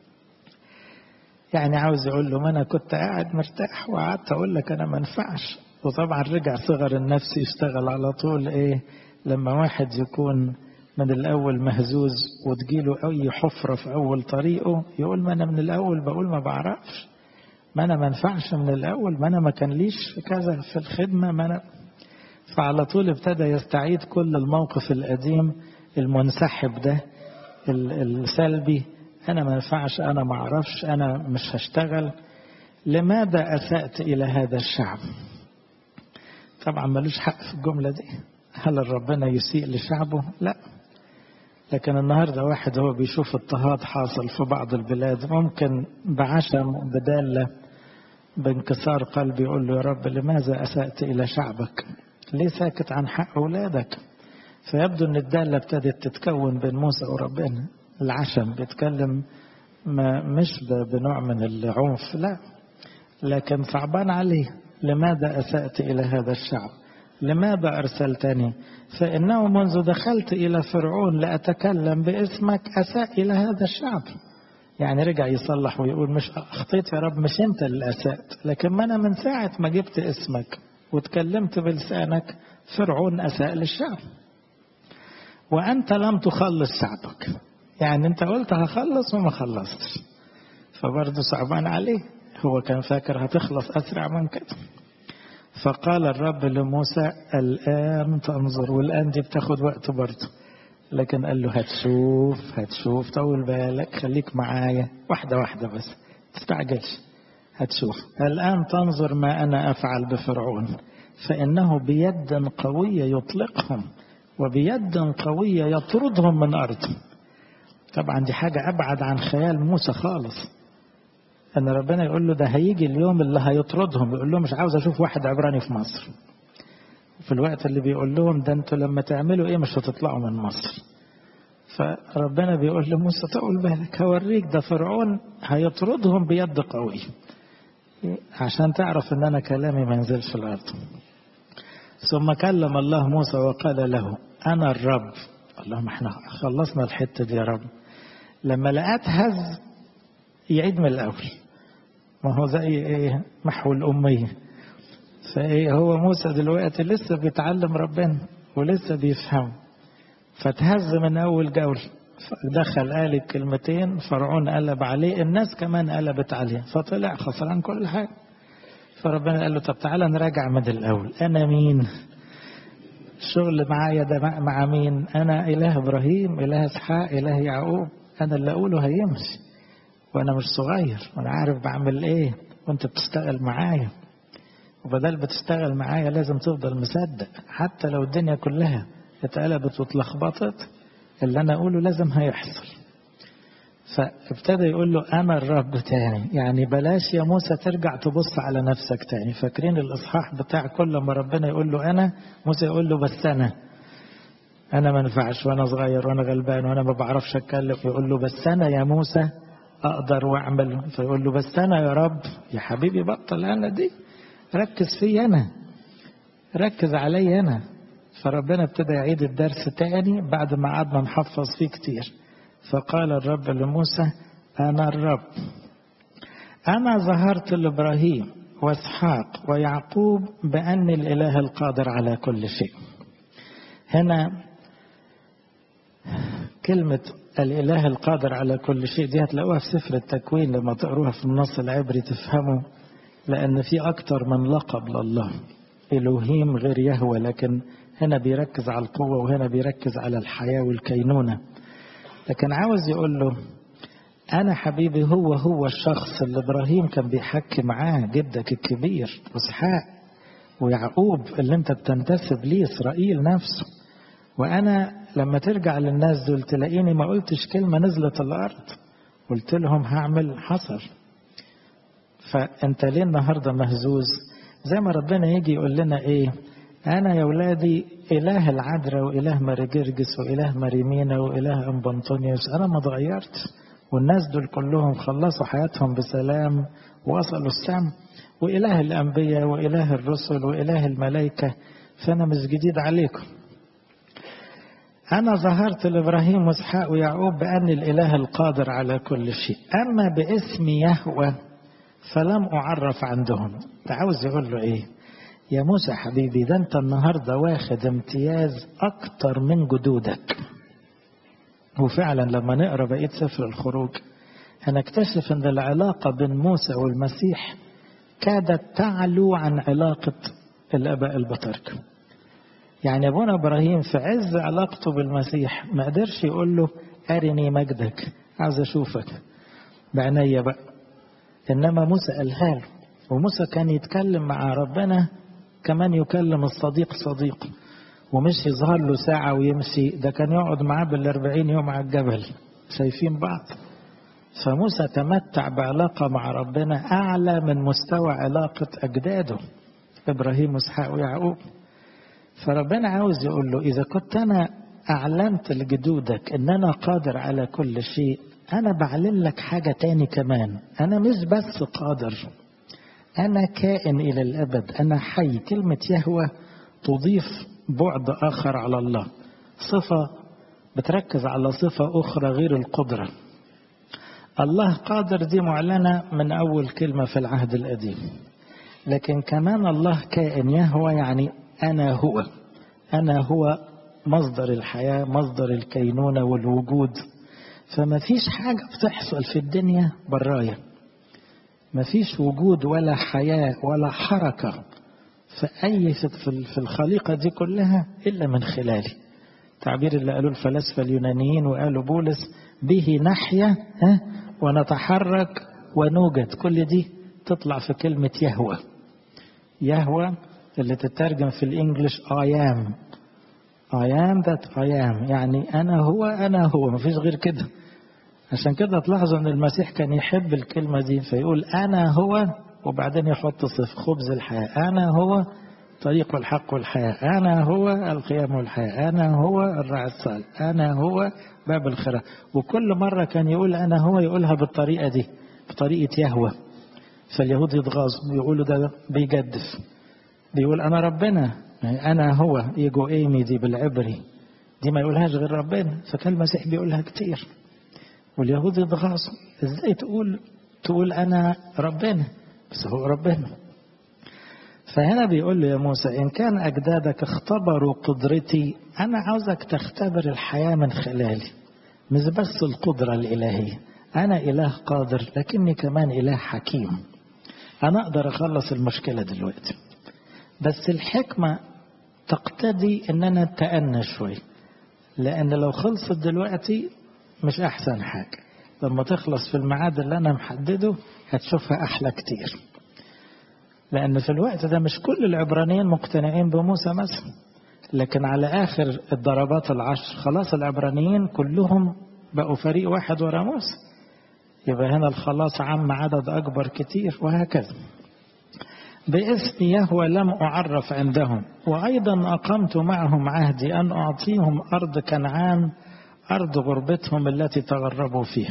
يعني عاوز يقول له ما أنا كنت قاعد مرتاح وقعدت أقول لك أنا ما ينفعش وطبعا رجع صغر النفس يشتغل على طول إيه لما واحد يكون من الأول مهزوز وتجيله أي حفرة في أول طريقه يقول ما أنا من الأول بقول ما بعرفش ما أنا ما ينفعش من الأول ما أنا ما كان ليش كذا في الخدمة ما أنا فعلى طول ابتدى يستعيد كل الموقف القديم المنسحب ده السلبي أنا ما ينفعش أنا ما أعرفش أنا مش هشتغل لماذا أسأت إلى هذا الشعب طبعا ملوش حق في الجملة دي هل ربنا يسيء لشعبه لا لكن النهاردة واحد هو بيشوف اضطهاد حاصل في بعض البلاد ممكن بعشم بدالة بانكسار قلبي يقول له يا رب لماذا أسأت إلى شعبك ليه ساكت عن حق أولادك فيبدو أن الدالة ابتدت تتكون بين موسى وربنا العشم بيتكلم ما مش بنوع من العنف لا لكن صعبان عليه لماذا أسأت إلى هذا الشعب لماذا أرسلتني فإنه منذ دخلت إلى فرعون لأتكلم باسمك أساء إلى هذا الشعب يعني رجع يصلح ويقول مش أخطيت يا رب مش أنت اللي أسأت لكن ما أنا من ساعة ما جبت اسمك وتكلمت بلسانك فرعون أساء للشعب وأنت لم تخلص شعبك يعني أنت قلت هخلص وما خلصتش فبرضه صعبان عليه هو كان فاكر هتخلص أسرع من كده فقال الرب لموسى الآن تنظر والآن دي بتاخد وقت برضه لكن قال له هتشوف هتشوف طول بالك خليك معايا واحدة واحدة بس تستعجلش هتشوف الآن تنظر ما أنا أفعل بفرعون فإنه بيد قوية يطلقهم وبيد قوية يطردهم من أرضهم طبعا دي حاجة أبعد عن خيال موسى خالص أن ربنا يقول له ده هيجي اليوم اللي هيطردهم يقول له مش عاوز أشوف واحد عبراني في مصر في الوقت اللي بيقول لهم ده انتوا لما تعملوا ايه مش هتطلعوا من مصر فربنا بيقول لموسى طول بالك هوريك ده فرعون هيطردهم بيد قوي عشان تعرف ان انا كلامي ما ينزلش في الارض ثم كلم الله موسى وقال له انا الرب اللهم احنا خلصنا الحته دي يا رب لما لقيت هز يعيد من الاول ما هو زي ايه محو الاميه فايه هو موسى دلوقتي لسه بيتعلم ربنا ولسه بيفهم فتهز من اول جوله دخل قال الكلمتين فرعون قلب عليه الناس كمان قلبت عليه فطلع خسران كل حاجه فربنا قال له طب تعالى نراجع من الاول انا مين الشغل معايا ده مع مين انا اله ابراهيم اله اسحاق اله يعقوب انا اللي اقوله هيمشي وانا مش صغير وانا عارف بعمل ايه وانت بتشتغل معايا وبدل بتشتغل معايا لازم تفضل مصدق حتى لو الدنيا كلها اتقلبت واتلخبطت اللي انا اقوله لازم هيحصل فابتدى يقول له انا الرب تاني يعني بلاش يا موسى ترجع تبص على نفسك تاني فاكرين الاصحاح بتاع كل ما ربنا يقول له انا موسى يقول له بس انا انا ما ينفعش وانا صغير وانا غلبان وانا ما بعرفش اتكلم يقول له بس انا يا موسى اقدر واعمل فيقول له بس انا يا رب يا حبيبي بطل انا دي ركز في أنا ركز علي أنا فربنا ابتدى يعيد الدرس تاني بعد ما قعدنا نحفظ فيه كتير فقال الرب لموسى أنا الرب أنا ظهرت لإبراهيم وإسحاق ويعقوب بأني الإله القادر على كل شيء هنا كلمة الإله القادر على كل شيء دي هتلاقوها في سفر التكوين لما تقروها في النص العبري تفهموا لأن في أكتر من لقب لله إلوهيم غير يهوى لكن هنا بيركز على القوة وهنا بيركز على الحياة والكينونة لكن عاوز يقول له أنا حبيبي هو هو الشخص اللي إبراهيم كان بيحكي معاه جدك الكبير وإسحاق ويعقوب اللي أنت بتنتسب ليه إسرائيل نفسه وأنا لما ترجع للناس دول تلاقيني ما قلتش كلمة نزلت الأرض قلت لهم هعمل حصل فأنت ليه النهاردة مهزوز زي ما ربنا يجي يقول لنا إيه أنا يا ولادي إله العذراء وإله ماري جرجس وإله ماريمينا وإله أم بنطونيوس أنا ما اتغيرت والناس دول كلهم خلصوا حياتهم بسلام ووصلوا السم وإله الأنبياء وإله الرسل وإله الملائكة فأنا مش جديد عليكم أنا ظهرت لإبراهيم وإسحاق ويعقوب بأني الإله القادر على كل شيء أما باسم يهوه فلم أعرف عندهم عاوز يقول له إيه يا موسى حبيبي ده أنت النهاردة واخد امتياز أكتر من جدودك وفعلا لما نقرأ بقية سفر الخروج هنكتشف أن العلاقة بين موسى والمسيح كادت تعلو عن علاقة الآباء البطاركة يعني أبونا إبراهيم في عز علاقته بالمسيح ما قدرش يقول له أرني مجدك عايز أشوفك بعينيا بقى إنما موسى قالها له وموسى كان يتكلم مع ربنا كمان يكلم الصديق صديقه ومش يظهر له ساعة ويمشي ده كان يقعد معاه بالأربعين يوم على الجبل شايفين بعض فموسى تمتع بعلاقة مع ربنا أعلى من مستوى علاقة أجداده إبراهيم وإسحاق ويعقوب فربنا عاوز يقول له إذا كنت أنا أعلنت لجدودك إن أنا قادر على كل شيء أنا بعلن لك حاجة تاني كمان أنا مش بس قادر أنا كائن إلى الأبد أنا حي كلمة يهوى تضيف بعد آخر على الله صفة بتركز على صفة أخرى غير القدرة الله قادر دي معلنة من أول كلمة في العهد القديم لكن كمان الله كائن يهوى يعني أنا هو أنا هو مصدر الحياة مصدر الكينونة والوجود فما فيش حاجة بتحصل في الدنيا برايا ما فيش وجود ولا حياة ولا حركة في أي في الخليقة دي كلها إلا من خلالي تعبير اللي قالوا الفلاسفة اليونانيين وقالوا بولس به نحيا ها ونتحرك ونوجد كل دي تطلع في كلمة يهوى يهوى اللي تترجم في الإنجليش I am I am that I am يعني أنا هو أنا هو مفيش غير كده عشان كده تلاحظوا أن المسيح كان يحب الكلمة دي فيقول أنا هو وبعدين يحط صف خبز الحياة أنا هو طريق الحق والحياة أنا هو القيام والحياة أنا هو الرعى الصالح أنا هو باب الخيرات وكل مرة كان يقول أنا هو يقولها بالطريقة دي بطريقة يهوى فاليهود يتغاظوا يقولوا ده بيجدف بيقول أنا ربنا أنا هو يجو إيمي دي بالعبري دي ما يقولهاش غير ربنا فكان المسيح بيقولها كتير واليهود يتغاظوا ازاي تقول تقول أنا ربنا بس هو ربنا فهنا بيقول له يا موسى إن كان أجدادك اختبروا قدرتي أنا عاوزك تختبر الحياة من خلالي مش بس القدرة الإلهية أنا إله قادر لكني كمان إله حكيم أنا أقدر أخلص المشكلة دلوقتي بس الحكمة تقتضي إن أنا أتأنى شوي لأن لو خلصت دلوقتي مش أحسن حاجة لما تخلص في الميعاد اللي أنا محدده هتشوفها أحلى كتير لأن في الوقت ده مش كل العبرانيين مقتنعين بموسى مثلا لكن على آخر الضربات العشر خلاص العبرانيين كلهم بقوا فريق واحد ورا موسى يبقى هنا الخلاص عم عدد أكبر كتير وهكذا باسم يهوى لم أعرف عندهم وأيضا أقمت معهم عهدي أن أعطيهم أرض كنعان أرض غربتهم التي تغربوا فيها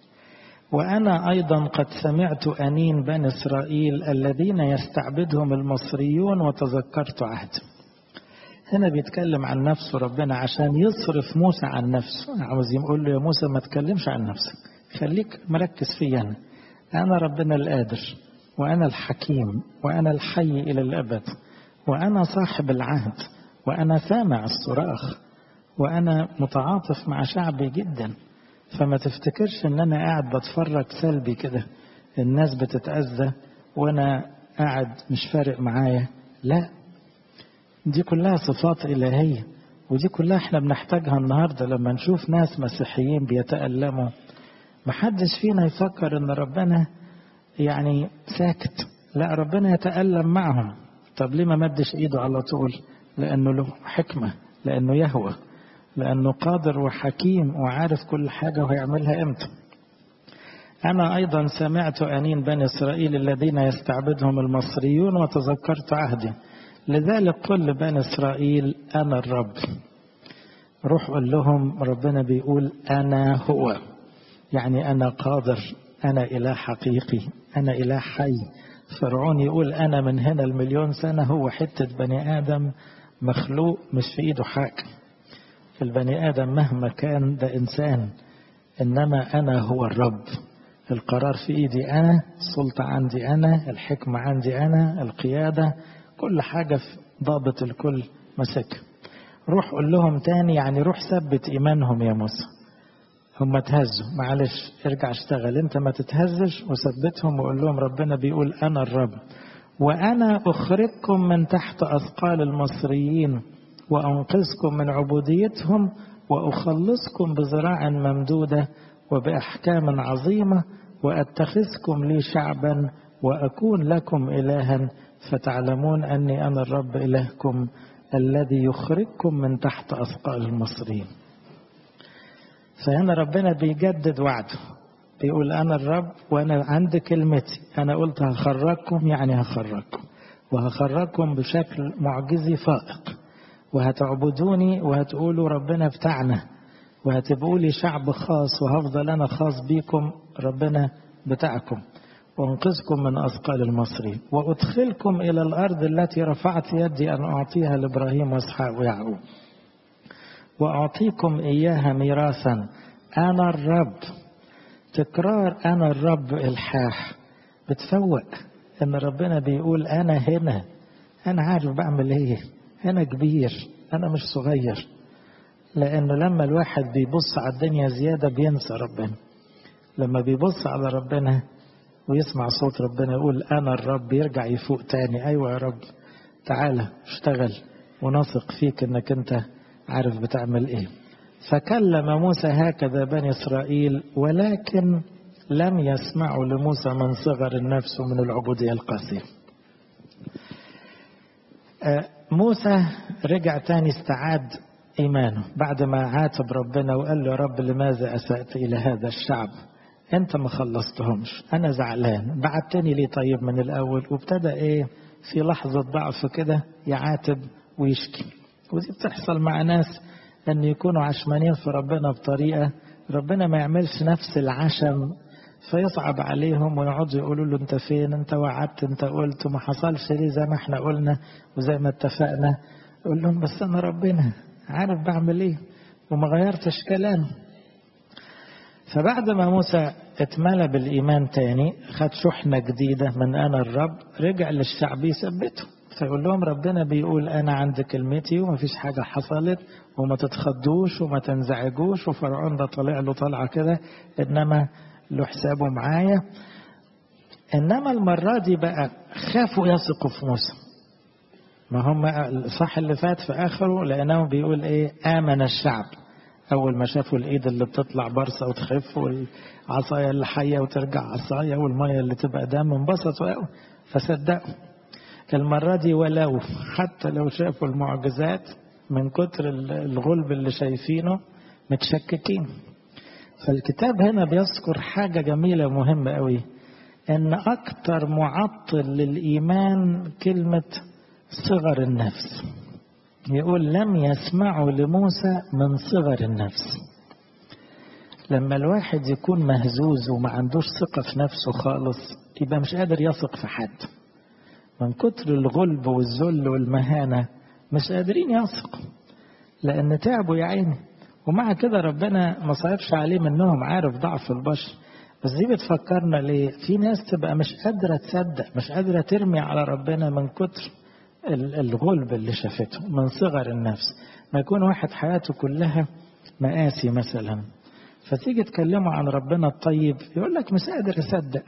وأنا أيضا قد سمعت أنين بني إسرائيل الذين يستعبدهم المصريون وتذكرت عهدي هنا بيتكلم عن نفسه ربنا عشان يصرف موسى عن نفسه عاوز يقول له يا موسى ما تكلمش عن نفسك خليك مركز في أنا أنا ربنا القادر وأنا الحكيم وأنا الحي إلى الأبد وأنا صاحب العهد وأنا سامع الصراخ وأنا متعاطف مع شعبي جدا فما تفتكرش ان انا قاعد بتفرج سلبي كده الناس بتتأذى وانا قاعد مش فارق معايا لا دي كلها صفات إلهية ودي كلها احنا بنحتاجها النهاردة لما نشوف ناس مسيحيين بيتألموا محدش فينا يفكر ان ربنا يعني ساكت لا ربنا يتألم معهم طب ليه ما مدش ايده على طول لانه له حكمة لانه يهوى لأنه قادر وحكيم وعارف كل حاجة وهيعملها إمتى أنا أيضا سمعت أنين بني إسرائيل الذين يستعبدهم المصريون وتذكرت عهدي لذلك قل لبني إسرائيل أنا الرب روح قل لهم ربنا بيقول أنا هو يعني أنا قادر أنا إله حقيقي أنا إله حي فرعون يقول أنا من هنا المليون سنة هو حتة بني آدم مخلوق مش في إيده حاجة البني آدم مهما كان ده إنسان إنما أنا هو الرب القرار في إيدي أنا السلطة عندي أنا الحكمة عندي أنا القيادة كل حاجة في ضابط الكل مسك روح قول لهم تاني يعني روح ثبت إيمانهم يا موسى هم تهزوا معلش ارجع اشتغل انت ما تتهزش وثبتهم وقول لهم ربنا بيقول أنا الرب وأنا أخرجكم من تحت أثقال المصريين وأنقذكم من عبوديتهم وأخلصكم بذراع ممدودة وبأحكام عظيمة وأتخذكم لي شعبا وأكون لكم إلها فتعلمون أني أنا الرب إلهكم الذي يخرجكم من تحت أثقال المصريين فهنا ربنا بيجدد وعده بيقول أنا الرب وأنا عند كلمتي أنا قلت هخرجكم يعني هخرجكم وهخرجكم بشكل معجزي فائق وهتعبدوني وهتقولوا ربنا بتاعنا وهتبقوا لي شعب خاص وهفضل أنا خاص بيكم ربنا بتاعكم وانقذكم من أثقال المصري وأدخلكم إلى الأرض التي رفعت يدي أن أعطيها لإبراهيم وإسحاق ويعقوب وأعطيكم إياها ميراثا أنا الرب تكرار أنا الرب إلحاح بتفوق إن ربنا بيقول أنا هنا أنا عارف بعمل إيه أنا كبير أنا مش صغير لأنه لما الواحد بيبص على الدنيا زيادة بينسى ربنا لما بيبص على ربنا ويسمع صوت ربنا يقول أنا الرب يرجع يفوق تاني أيوة يا رب تعالى اشتغل ونثق فيك إنك أنت عارف بتعمل إيه فكلم موسى هكذا بني إسرائيل ولكن لم يسمعوا لموسى من صغر النفس ومن العبودية القاسية موسى رجع تاني استعاد إيمانه بعد ما عاتب ربنا وقال له يا رب لماذا أسأت إلى هذا الشعب أنت ما خلصتهمش أنا زعلان بعتني ليه طيب من الأول وابتدى إيه في لحظة ضعف كده يعاتب ويشكي ودي بتحصل مع ناس أن يكونوا عشمانين في ربنا بطريقة ربنا ما يعملش نفس العشم فيصعب عليهم ويقعدوا يقولوا له انت فين انت وعدت انت قلت وما حصلش ليه زي ما احنا قلنا وزي ما اتفقنا يقول لهم بس انا ربنا عارف بعمل ايه وما غيرتش كلام فبعد ما موسى اتملى بالايمان تاني خد شحنه جديده من انا الرب رجع للشعب يثبته فيقول لهم ربنا بيقول انا عند كلمتي ومفيش حاجه حصلت وما تتخضوش وما تنزعجوش وفرعون ده طالع له طالعه كده انما له حسابه معايا انما المره دي بقى خافوا يثقوا في موسى ما هم الصح اللي فات في اخره لانه بيقول ايه امن الشعب اول ما شافوا الايد اللي بتطلع برصه وتخف والعصايه اللي حيه وترجع عصايه والميه اللي تبقى دم انبسطوا قوي فصدقوا المره دي ولو حتى لو شافوا المعجزات من كتر الغلب اللي شايفينه متشككين فالكتاب هنا بيذكر حاجة جميلة ومهمة قوي ان اكتر معطل للايمان كلمة صغر النفس يقول لم يسمعوا لموسى من صغر النفس لما الواحد يكون مهزوز وما عندوش ثقة في نفسه خالص يبقى مش قادر يثق في حد من كتر الغلب والذل والمهانة مش قادرين يثقوا لأن تعبوا يا عيني ومع كده ربنا ما صعبش عليه منهم عارف ضعف البشر بس دي بتفكرنا ليه في ناس تبقى مش قادرة تصدق مش قادرة ترمي على ربنا من كتر الغلب اللي شافته من صغر النفس ما يكون واحد حياته كلها مآسي مثلا فتيجي تكلمه عن ربنا الطيب يقول لك مش قادر يصدق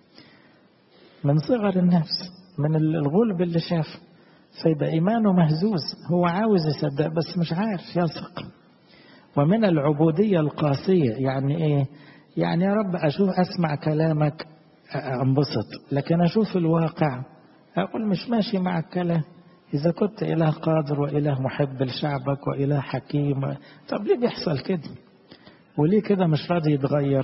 من صغر النفس من الغلب اللي شافه فيبقى إيمانه مهزوز هو عاوز يصدق بس مش عارف يثق ومن العبودية القاسية يعني إيه يعني يا رب أشوف أسمع كلامك أنبسط لكن أشوف الواقع أقول مش ماشي مع الكلام إذا كنت إله قادر وإله محب لشعبك وإله حكيم طب ليه بيحصل كده وليه كده مش راضي يتغير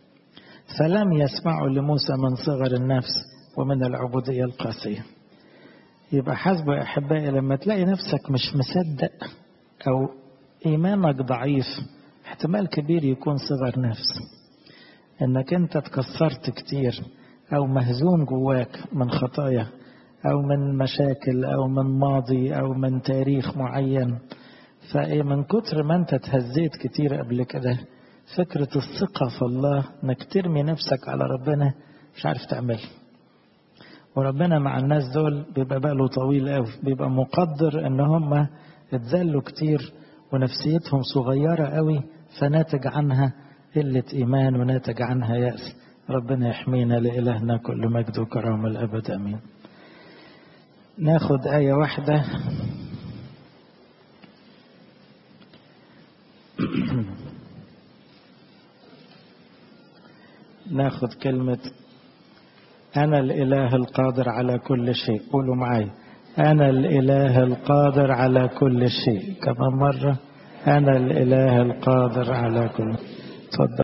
فلم يسمعوا لموسى من صغر النفس ومن العبودية القاسية يبقى حسب يا أحبائي لما تلاقي نفسك مش مصدق أو إيمانك ضعيف احتمال كبير يكون صغر نفس إنك أنت تكسرت كتير أو مهزوم جواك من خطايا أو من مشاكل أو من ماضي أو من تاريخ معين فإيه من كتر ما أنت تهزيت كتير قبل كده فكرة الثقة في الله إنك ترمي نفسك على ربنا مش عارف تعمل وربنا مع الناس دول بيبقى باله طويل قوي بيبقى مقدر إن هم اتذلوا كتير ونفسيتهم صغيرة قوي فناتج عنها قلة إيمان وناتج عنها يأس ربنا يحمينا لإلهنا كل مجد وكرامة الأبد أمين ناخد آية واحدة ناخد كلمة أنا الإله القادر على كل شيء قولوا معي أنا الإله القادر على كل شيء كمان مرة أنا الإله القادر على كل تفضل